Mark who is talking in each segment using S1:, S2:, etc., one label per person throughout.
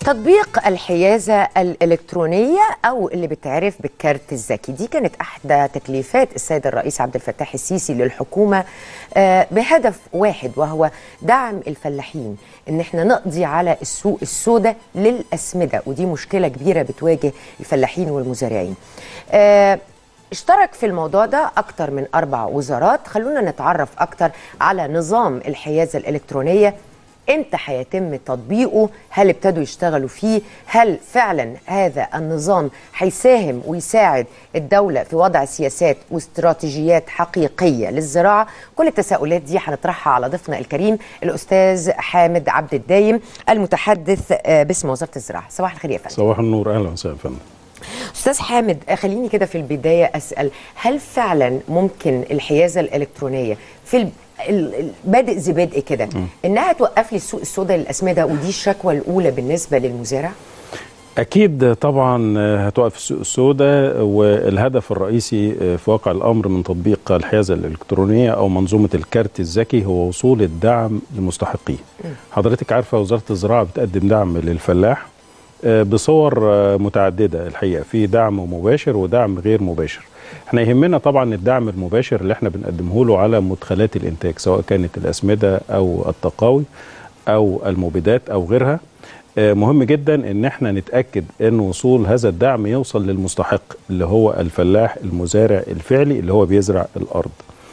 S1: تطبيق الحيازة الإلكترونية أو اللي بتعرف بالكارت الذكي دي كانت أحدى تكليفات السيد الرئيس عبد الفتاح السيسي للحكومة آه، بهدف واحد وهو دعم الفلاحين إن احنا نقضي على السوق السوداء للأسمدة ودي مشكلة كبيرة بتواجه الفلاحين والمزارعين آه، اشترك في الموضوع ده أكتر من أربع وزارات خلونا نتعرف أكتر على نظام الحيازة الإلكترونية امتى هيتم تطبيقه هل ابتدوا يشتغلوا فيه هل فعلا هذا النظام هيساهم ويساعد الدولة في وضع سياسات واستراتيجيات حقيقية للزراعة كل التساؤلات دي هنطرحها على ضيفنا الكريم الأستاذ حامد عبد الدايم المتحدث آه، باسم وزارة الزراعة صباح الخير يا فندم
S2: صباح النور اهلا وسهلا فندم
S1: استاذ حامد خليني كده في البدايه اسال هل فعلا ممكن الحيازه الالكترونيه في ال- ال- ال- بادئ ذي بدء كده انها توقف لي السوق السوداء للاسمده ودي الشكوى الاولى بالنسبه للمزارع
S2: اكيد طبعا هتوقف السوق السوداء والهدف الرئيسي في واقع الامر من تطبيق الحيازه الالكترونيه او منظومه الكارت الذكي هو وصول الدعم لمستحقيه حضرتك عارفه وزاره الزراعه بتقدم دعم للفلاح آه، بصور آه، متعدده الحقيقه في دعم مباشر ودعم غير مباشر احنا يهمنا طبعا الدعم المباشر اللي احنا بنقدمه له على مدخلات الانتاج سواء كانت الاسمده او التقاوي او المبيدات او غيرها آه، مهم جدا ان احنا نتاكد ان وصول هذا الدعم يوصل للمستحق اللي هو الفلاح المزارع الفعلي اللي هو بيزرع الارض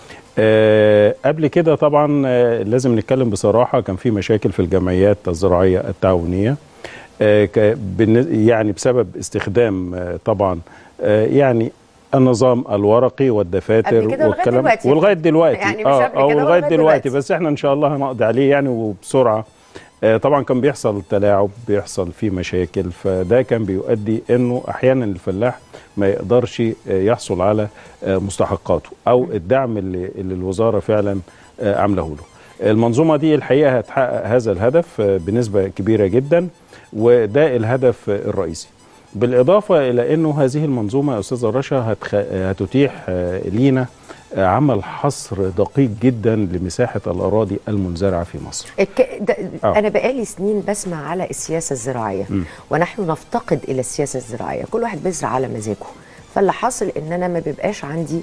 S2: آه، قبل كده طبعا آه، لازم نتكلم بصراحه كان في مشاكل في الجمعيات الزراعيه التعاونيه آه، ك- بالن- يعني بسبب استخدام آه، طبعا آه، يعني النظام الورقي والدفاتر
S1: قبل كده ولغاية
S2: والكلام
S1: دلوقتي.
S2: ولغايه دلوقتي
S1: يعني مش
S2: اه
S1: قبل
S2: آه،
S1: كده
S2: ولغايه
S1: ولغاية
S2: دلوقتي
S1: دلوقتي.
S2: بس احنا ان شاء الله هنقضي عليه يعني وبسرعه آه، طبعا كان بيحصل تلاعب بيحصل فيه مشاكل فده كان بيؤدي انه احيانا الفلاح ما يقدرش آه، يحصل على آه، مستحقاته او الدعم اللي, اللي الوزاره فعلا آه، عامله له المنظومه دي الحقيقه هتحقق هذا الهدف آه، بنسبه كبيره جدا وده الهدف آه، الرئيسي بالاضافه الى انه هذه المنظومه يا استاذه رشا هتخ... هتتيح آه، لينا آه، عمل حصر دقيق جدا لمساحه الاراضي المنزرعه في مصر
S1: الك... ده
S2: آه.
S1: انا بقالي سنين بسمع على السياسه الزراعيه ونحن نفتقد الى السياسه الزراعيه كل واحد بيزرع على مزاجه فاللي حاصل ان انا ما بيبقاش عندي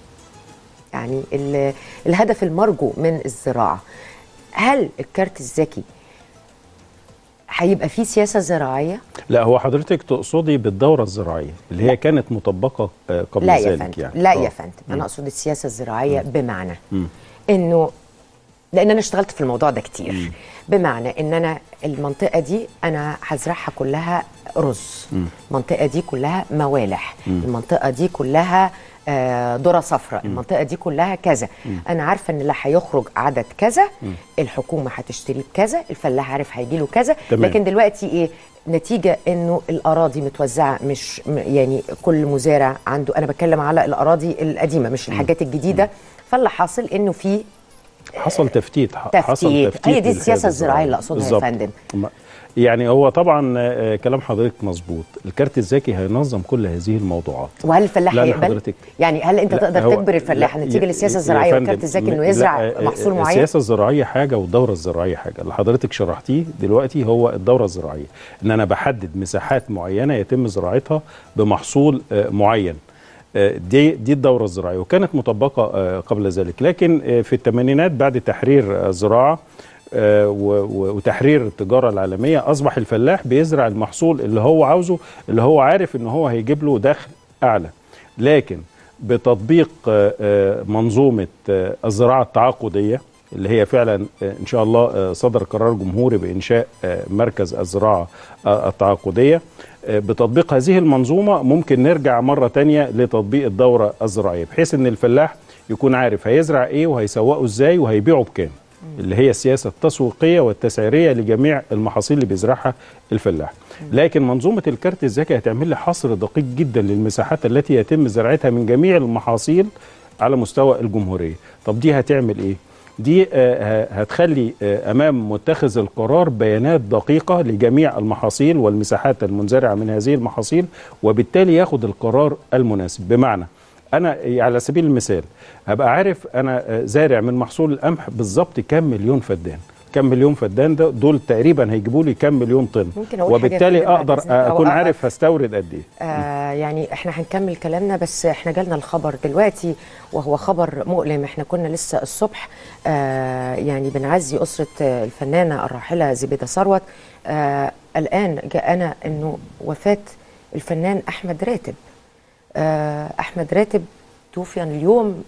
S1: يعني ال... الهدف المرجو من الزراعه هل الكارت الذكي هيبقى فيه سياسه زراعيه
S2: لا هو حضرتك تقصدي بالدوره الزراعيه اللي هي كانت مطبقه آه، قبل
S1: لا يا
S2: ذلك
S1: فندم
S2: يعني
S1: لا
S2: آه.
S1: يا فندم انا اقصد السياسه الزراعيه بمعنى
S2: مم.
S1: انه لان انا اشتغلت في الموضوع ده كتير بمعنى ان انا المنطقه دي انا هزرعها كلها رز المنطقه دي كلها موالح المنطقه دي كلها آه، ذره صفراء المنطقه دي كلها كذا انا عارفه ان اللي هيخرج عدد كذا الحكومه هتشتري بكذا الفلاح عارف هيجي له كذا
S2: تمام.
S1: لكن دلوقتي ايه نتيجه انه الاراضي متوزعه مش م- يعني كل مزارع عنده انا بتكلم على الاراضي القديمه مش الحاجات الجديده فاللي حاصل انه في
S2: حصل تفتيت ح-
S1: تفتيت.
S2: حصل
S1: هي
S2: تفتيت
S1: دي السياسة
S2: للحياد
S1: الزراعية اللي أقصدها يا
S2: بالظبط.
S1: فندم.
S2: ما- يعني هو طبعا آه، كلام حضرتك مظبوط الكارت الذكي هينظم كل هذه الموضوعات
S1: وهل الفلاح
S2: لا، لا
S1: هيقبل؟
S2: حضرتك.
S1: يعني هل انت
S2: لا،
S1: تقدر
S2: هو-
S1: تجبر الفلاح
S2: لا،
S1: نتيجه
S2: يا-
S1: للسياسه
S2: يا
S1: الزراعيه
S2: فندم،
S1: والكارت الذكي
S2: م-
S1: انه
S2: لا،
S1: يزرع
S2: آه،
S1: محصول
S2: آه،
S1: معين؟
S2: السياسه الزراعيه حاجه والدوره الزراعيه حاجه اللي حضرتك شرحتيه دلوقتي هو الدوره الزراعيه ان انا بحدد مساحات معينه يتم زراعتها بمحصول آه، معين آه، دي دي الدوره الزراعيه وكانت مطبقه آه، قبل ذلك لكن آه، في الثمانينات بعد تحرير الزراعه آه، و- و- وتحرير التجاره العالميه اصبح الفلاح بيزرع المحصول اللي هو عاوزه اللي هو عارف ان هو هيجيب له دخل اعلى لكن بتطبيق آه، آه، منظومه آه، الزراعه التعاقديه اللي هي فعلا آه، ان شاء الله آه، صدر قرار جمهوري بانشاء آه، مركز الزراعه آه، التعاقديه آه، بتطبيق هذه المنظومه ممكن نرجع مره تانية لتطبيق الدوره الزراعيه بحيث ان الفلاح يكون عارف هيزرع ايه وهيسوقه ازاي وهيبيعه بكام اللي هي السياسه التسويقيه والتسعيريه لجميع المحاصيل اللي بيزرعها الفلاح لكن منظومه الكارت الذكي هتعمل لي حصر دقيق جدا للمساحات التي يتم زراعتها من جميع المحاصيل على مستوى الجمهوريه طب دي هتعمل ايه دي آه، ه- هتخلي آه، امام متخذ القرار بيانات دقيقه لجميع المحاصيل والمساحات المنزرعه من هذه المحاصيل وبالتالي ياخد القرار المناسب بمعنى انا على سبيل المثال هبقى عارف انا آه، زارع من محصول القمح بالظبط كام مليون فدان كم مليون فدان ده دول تقريبا هيجيبوا لي كم مليون طن
S1: ممكن أقول حاجة يا
S2: وبالتالي
S1: فندم بعد
S2: اقدر
S1: إذنك؟ أو
S2: اكون
S1: أ-
S2: عارف هستورد قد ايه
S1: آه يعني احنا هنكمل كلامنا بس احنا جالنا الخبر دلوقتي وهو خبر مؤلم احنا كنا لسه الصبح آه يعني بنعزي أسرة آه، الفنانة الراحلة زبيدة ثروت آه الآن جاءنا انه وفاة الفنان أحمد راتب آه أحمد راتب توفي اليوم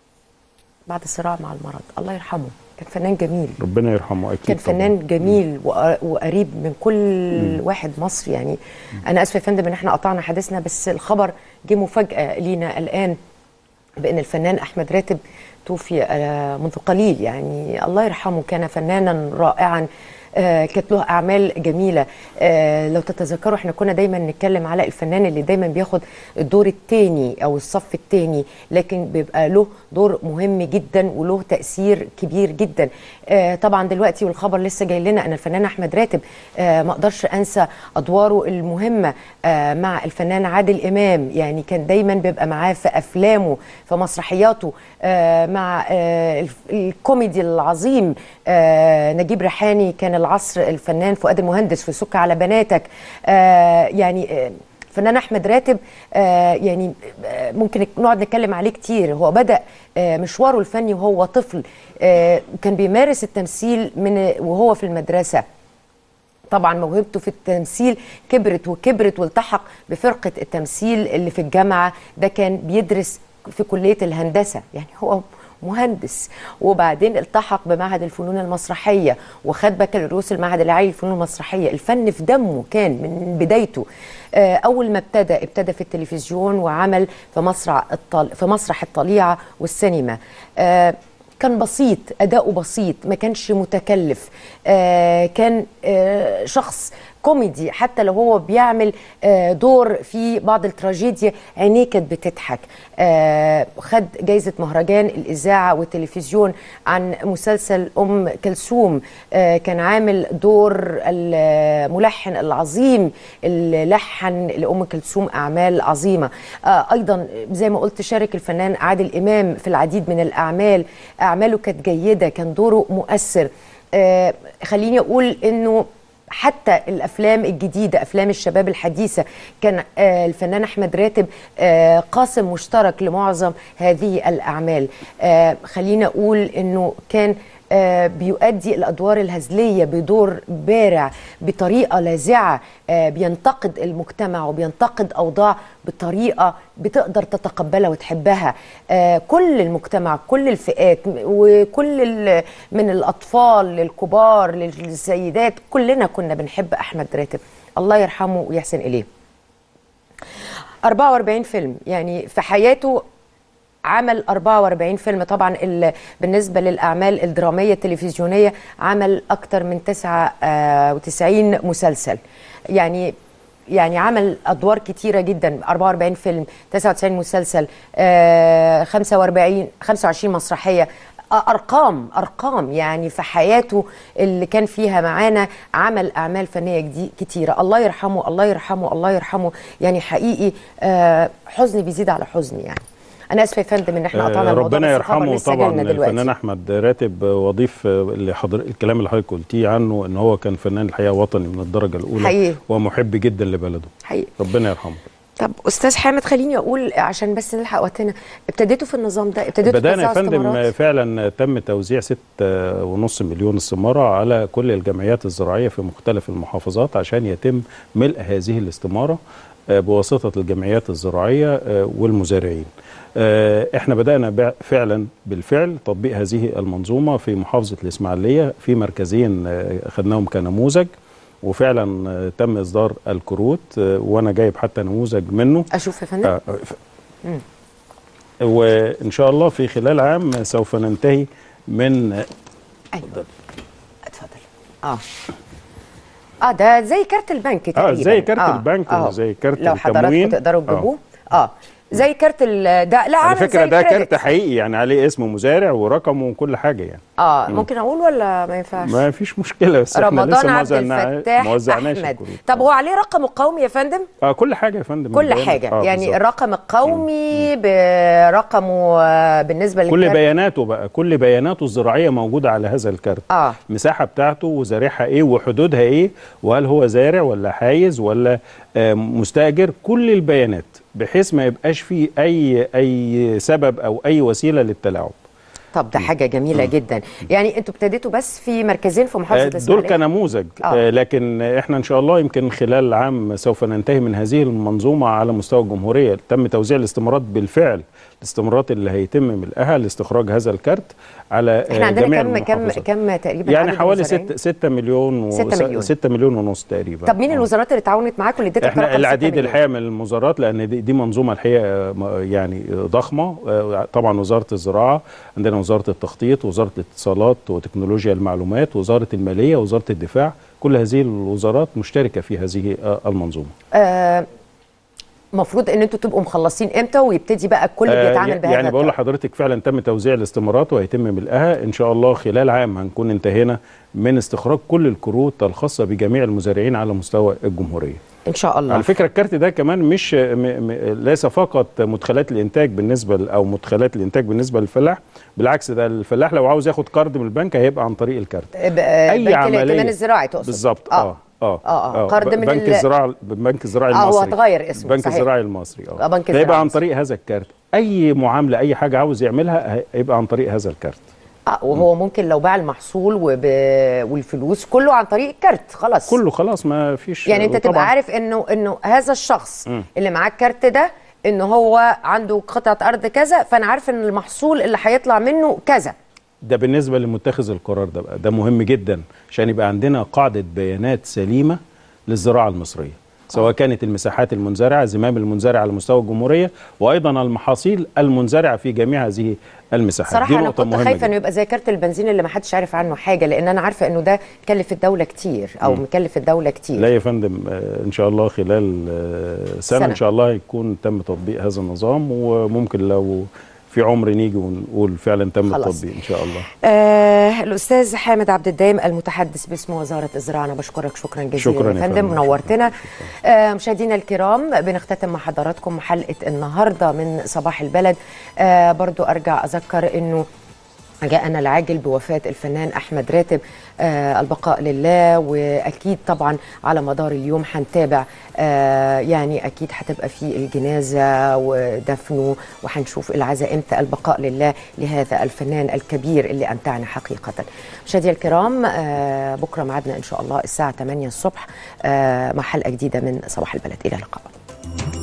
S1: بعد صراع مع المرض الله يرحمه كان فنان جميل
S2: ربنا يرحمه اكيد
S1: كان
S2: طبعاً.
S1: فنان جميل وق- وقريب من كل واحد مصري يعني انا اسفه يا فندم ان احنا قطعنا حديثنا بس الخبر جه مفاجاه لينا الان بان الفنان احمد راتب توفي آه، منذ قليل يعني الله يرحمه كان فنانا رائعا آه، كانت له اعمال جميله آه، لو تتذكروا احنا كنا دايما نتكلم على الفنان اللي دايما بياخد الدور الثاني او الصف الثاني لكن بيبقى له دور مهم جدا وله تاثير كبير جدا آه، طبعا دلوقتي والخبر لسه جاي لنا ان الفنان احمد راتب آه، ما اقدرش انسى ادواره المهمه آه، مع الفنان عادل امام يعني كان دايما بيبقى معاه في افلامه في مسرحياته آه، مع آه، الف- الكوميدي العظيم آه، نجيب ريحاني كان العصر الفنان فؤاد المهندس في سك على بناتك آه، يعني آه، فنان احمد راتب آه، يعني آه، ممكن نقعد نتكلم عليه كتير هو بدا آه، مشواره الفني وهو طفل آه، كان بيمارس التمثيل من وهو في المدرسه طبعا موهبته في التمثيل كبرت وكبرت والتحق بفرقة التمثيل اللي في الجامعة ده كان بيدرس في كلية الهندسة يعني هو مهندس وبعدين التحق بمعهد الفنون المسرحية وخد بكالوريوس المعهد العالي للفنون المسرحية الفن في دمه كان من بدايته آه، أول ما ابتدى ابتدى في التلفزيون وعمل في مسرح الطل... في مسرح الطليعة والسينما آه، كان بسيط أداؤه بسيط ما كانش متكلف آه كان آه شخص كوميدي حتى لو هو بيعمل آه دور في بعض التراجيديا عينيه كانت بتضحك آه خد جايزة مهرجان الإذاعة والتلفزيون عن مسلسل أم كلثوم آه كان عامل دور الملحن العظيم اللي لحن لأم كلثوم أعمال عظيمة آه أيضا زي ما قلت شارك الفنان عادل إمام في العديد من الأعمال أعماله كانت جيدة كان دوره مؤثر آه خليني أقول إنه حتى الافلام الجديده افلام الشباب الحديثه كان آه الفنان احمد راتب آه قاسم مشترك لمعظم هذه الاعمال آه خلينا اقول انه كان آه بيؤدي الادوار الهزليه بدور بارع بطريقه لاذعه آه بينتقد المجتمع وبينتقد اوضاع بطريقه بتقدر تتقبلها وتحبها آه كل المجتمع كل الفئات وكل ال- من الاطفال للكبار للسيدات كلنا كنا بنحب احمد راتب الله يرحمه ويحسن اليه 44 فيلم يعني في حياته عمل 44 فيلم طبعا ال- بالنسبة للأعمال الدرامية التلفزيونية عمل أكتر من 99 مسلسل يعني يعني عمل أدوار كتيرة جدا 44 فيلم 99 مسلسل آه، 45 25 مسرحية آه، أرقام أرقام يعني في حياته اللي كان فيها معانا عمل أعمال فنية جدي- كتيرة الله يرحمه الله يرحمه الله يرحمه يعني حقيقي آه، حزني بيزيد على حزني يعني انا اسفه يا فندم ان احنا قطعنا
S2: آه،
S1: الموضوع
S2: ربنا
S1: بس الخبر
S2: يرحمه
S1: لسه
S2: طبعا
S1: جالنا دلوقتي.
S2: الفنان احمد راتب آه، واضيف آه، اللي حضر الكلام اللي حضرتك قلتيه عنه ان هو كان فنان الحقيقه وطني من الدرجه الاولى
S1: حقيقي.
S2: ومحب جدا لبلده
S1: حقيقي
S2: ربنا يرحمه
S1: طب استاذ حامد خليني اقول عشان بس نلحق وقتنا ابتديتوا في النظام ده ابتديتوا
S2: بدأنا يا
S1: توزعوا
S2: فندم
S1: استمارات؟
S2: فعلا تم توزيع ستة ونص مليون استمارة على كل الجمعيات الزراعية في مختلف المحافظات عشان يتم ملء هذه الاستمارة آه، بواسطة الجمعيات الزراعية آه، والمزارعين آه، احنا بدأنا بع- فعلا بالفعل تطبيق هذه المنظومة في محافظة الإسماعيلية في مركزين آه، خدناهم كنموذج وفعلا آه، تم إصدار الكروت آه، وأنا جايب حتى نموذج منه
S1: اشوف يا فندم
S2: آه، ف- وان شاء الله في خلال عام سوف ننتهي من
S1: ايوه اتفضل اه اه ده زي كارت البنك تقريبا
S2: زي كارت البنك
S1: آه.
S2: وزي كارت
S1: لو حضراتكم
S2: التموين.
S1: تقدروا
S2: آه.
S1: تجيبوه اه زي كارت ال- ده لا
S2: على
S1: عامل
S2: فكره
S1: زي
S2: ده
S1: الكريدت.
S2: كارت حقيقي يعني عليه اسم مزارع ورقمه وكل حاجه يعني
S1: اه ممكن اقول ولا ما ينفعش
S2: ما فيش مشكله بس احنا
S1: رمضان
S2: لسه ما
S1: عبد
S2: وزعنا-
S1: الفتاح
S2: ما وزعناش
S1: احمد
S2: الكروت.
S1: طب هو عليه رقم القومي يا فندم
S2: اه كل حاجه يا فندم
S1: كل
S2: البيانات.
S1: حاجه
S2: آه
S1: يعني
S2: بالظبط.
S1: الرقم القومي برقمه آه، بالنسبه
S2: كل
S1: للكارت
S2: بياناته بقى كل بياناته الزراعيه موجوده على هذا الكارت
S1: اه
S2: المساحه بتاعته وزارعها ايه وحدودها ايه وهل هو زارع ولا حايز ولا آه، مستاجر كل البيانات بحيث ما يبقاش فيه اي اي سبب او اي وسيله للتلاعب
S1: طب ده حاجه جميله جدا يعني انتوا ابتديتوا بس في مركزين في محافظه
S2: آه، دول
S1: الاسماعيليه
S2: كنموذج
S1: آه.
S2: آه. لكن احنا ان شاء الله يمكن خلال العام سوف ننتهي من هذه المنظومه على مستوى الجمهوريه تم توزيع الاستمارات بالفعل الاستمارات اللي هيتم ملئها لاستخراج هذا الكارت على آه،
S1: احنا عندنا
S2: جميع
S1: كم كم
S2: المحافظات.
S1: كم تقريبا
S2: يعني
S1: عدد
S2: حوالي
S1: المزارعين؟
S2: 6 6 مليون و
S1: 6 مليون.
S2: 6 مليون ونص تقريبا
S1: طب مين
S2: آه.
S1: الوزارات اللي تعاونت معاكم اللي اديتك
S2: احنا
S1: رقم 6
S2: العديد
S1: مليون؟
S2: الحقيقه من المزارات لان دي, دي منظومه الحقيقه م- يعني ضخمه آه، طبعا وزاره الزراعه عندنا وزاره التخطيط وزاره الاتصالات وتكنولوجيا المعلومات وزاره الماليه وزاره الدفاع كل هذه الوزارات مشتركه في هذه آه، المنظومه
S1: آه مفروض ان انتوا تبقوا مخلصين امتى ويبتدي بقى الكل
S2: آه،
S1: بيتعامل بهذا
S2: يعني بقول
S1: الطريقة.
S2: لحضرتك فعلا تم توزيع الاستمارات وهيتم ملئها ان شاء الله خلال عام هنكون انتهينا من استخراج كل الكروت الخاصه بجميع المزارعين على مستوى الجمهوريه
S1: ان شاء الله
S2: على فكره الكارت ده كمان مش م م ليس فقط مدخلات الانتاج بالنسبه ل- او مدخلات الانتاج بالنسبه للفلاح بالعكس ده الفلاح لو عاوز ياخد قرض من البنك هيبقى عن طريق الكارت
S1: اي بنك الائتمان الزراعي تقصد
S2: بالظبط
S1: اه
S2: اه اه
S1: آه، آه. قرض
S2: ب-
S1: من
S2: بنك
S1: ال-
S2: الزراعه البنك الزراعي
S1: آه، هو
S2: المصري
S1: اتغير اسمه،
S2: البنك
S1: صحيح.
S2: الزراعي المصري
S1: آه، بنك الزراعي
S2: هيبقى عن
S1: المصري.
S2: طريق هذا الكارت اي معامله اي حاجه عاوز يعملها هي- هيبقى عن طريق هذا الكارت
S1: اه وهو ممكن لو باع المحصول وب... والفلوس كله عن طريق الكارت خلاص
S2: كله خلاص ما فيش
S1: يعني انت
S2: وطبعاً
S1: تبقى عارف انه انه هذا الشخص اللي معاه الكارت ده ان هو عنده قطعه ارض كذا فانا عارف ان المحصول اللي هيطلع منه كذا
S2: ده بالنسبه لمتخذ القرار ده بقى ده مهم جدا عشان يبقى عندنا قاعده بيانات سليمه للزراعه المصريه سواء كانت المساحات المنزرعه زمام المنزرع على مستوى الجمهوريه وايضا المحاصيل المنزرعه في جميع هذه المساحات
S1: صراحه
S2: دي
S1: انا
S2: نقطه
S1: كنت
S2: مهمه
S1: خايفه
S2: جداً.
S1: انه يبقى زي كارت البنزين اللي ما حدش عارف عنه حاجه لان انا عارفه انه ده كلف الدوله كتير او مكلف الدوله كتير
S2: لا يا فندم آه، ان شاء الله خلال آه، سنه,
S1: سنة.
S2: ان شاء الله يكون تم تطبيق هذا النظام وممكن لو في عمر نيجي ونقول فعلا تم
S1: خلاص.
S2: التطبيق ان شاء الله
S1: آه الاستاذ حامد عبد الدايم المتحدث باسم وزاره الزراعه انا بشكرك شكرا جزيلا
S2: شكراً
S1: يا
S2: يا
S1: فندم
S2: فندم.
S1: منورتنا آه مشاهدينا الكرام بنختتم مع حضراتكم حلقه النهارده من صباح البلد آه برضو ارجع اذكر انه جاءنا العاجل بوفاة الفنان أحمد راتب آه البقاء لله وأكيد طبعا على مدار اليوم هنتابع آه يعني أكيد هتبقى في الجنازة ودفنه وهنشوف العزاء إمتى البقاء لله لهذا الفنان الكبير اللي أمتعنا حقيقة مشاهدينا الكرام آه بكرة معادنا إن شاء الله الساعة 8 الصبح آه مع حلقة جديدة من صباح البلد إلى اللقاء